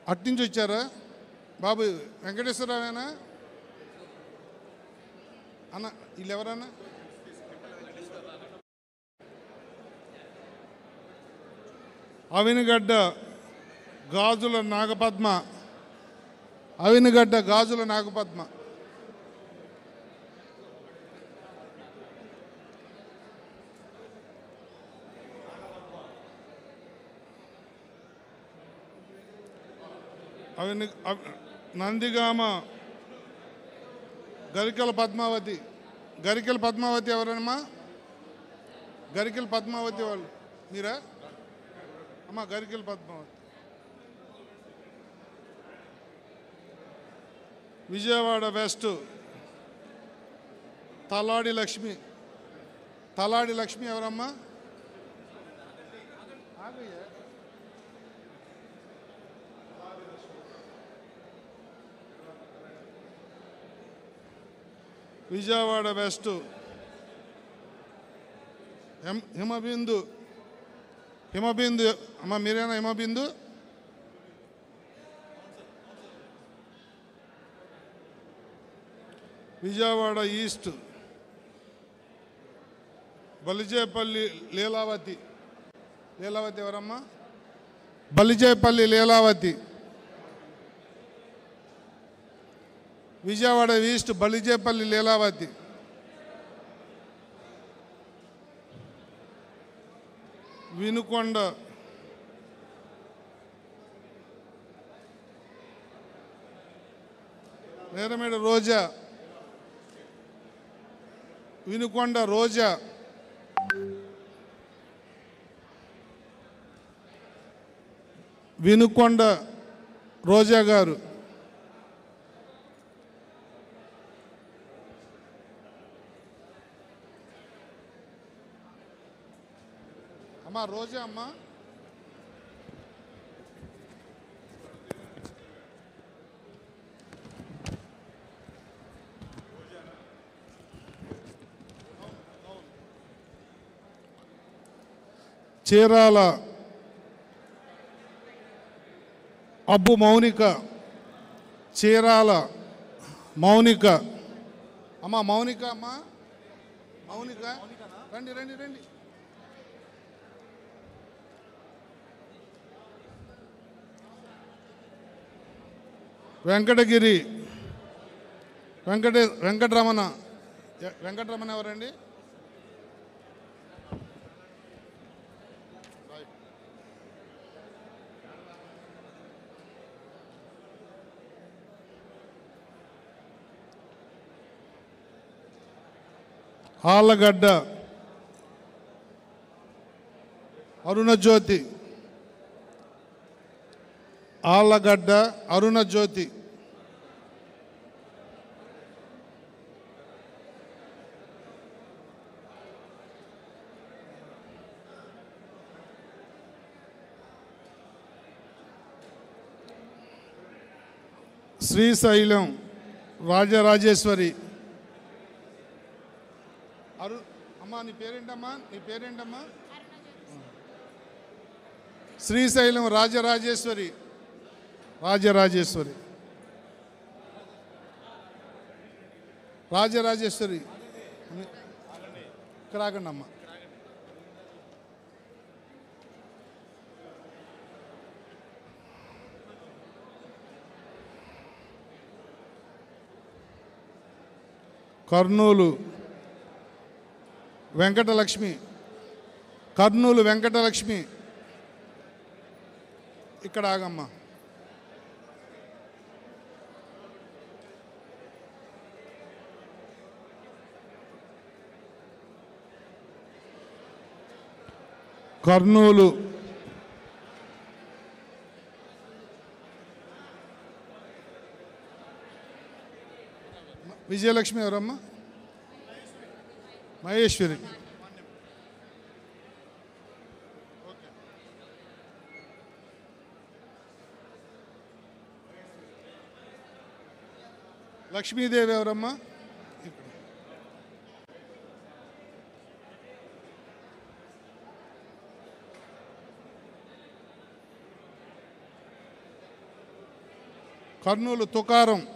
అట్నుంచి వచ్చారా బాబు వెంకటేశ్వరరావేనా అన్న వీళ్ళు ఎవరన్నా అవినిగడ్డ గాజుల నాగపద్మ అవినిగడ్డ గాజుల నాగపద్మ అవిని అవ్- నందిగామ గరికెల పద్మావతి గరికెల పద్మావతి ఎవరమ్మా గరికెల పద్మావతి వాళ్ళు మీరా అమ్మా గరికెల పద్మావతి విజయవాడ వెస్ట్ తలాడి లక్ష్మి తలాడి లక్ష్మి ఎవరమ్మా ఆగయ్యా. విజయవాడ వెస్ట్ హిమ హిమబిందు హిమబిందు అమ్మ మీరేనా హిమబిందు విజయవాడ ఈస్ట్ బలిజేపల్లి లీలావతి లీలావతి ఎవరమ్మా బలిజేపల్లి లీలావతి విజయవాడ ఈస్ట్ బలిజేపల్లి లీలావతి వినుకొండ నేరమేడ రోజా వినుకొండ రోజా వినుకొండ రోజా గారు అమ్మా రోజా అమ్మా చీరాల అబ్బు మౌనిక చీరాల మౌనిక అమ్మా మౌనిక అమ్మా మౌనిక రండి రండి రండి వెంకటగిరి వెంకట వెంకటరమణ ఎ- వెంకటరమణ ఎవరండి ఆళ్ళగడ్డ అరుణజ్యోతి ఆళ్ళగడ్డ అరుణజ్యోతి శ్రీశైలం రాజరాజేశ్వరి అరు అమ్మా నీ పేరేంటమ్మా నీ పేరేంటమ్మా శ్రీశైలం రాజరాజేశ్వరి రాజరాజేశ్వరి రాజరాజేశ్వరి ఇక్కడ ఆగండి అమ్మ కర్నూలు వెంకటలక్ష్మి కర్నూలు వెంకటలక్ష్మి ఇక్కడ ఆగమ్మా కర్నూలు విజయలక్ష్మి ఎవరమ్మా మహేశ్వరి లక్ష్మీదేవి ఎవరమ్మా కర్నూలు తుకారం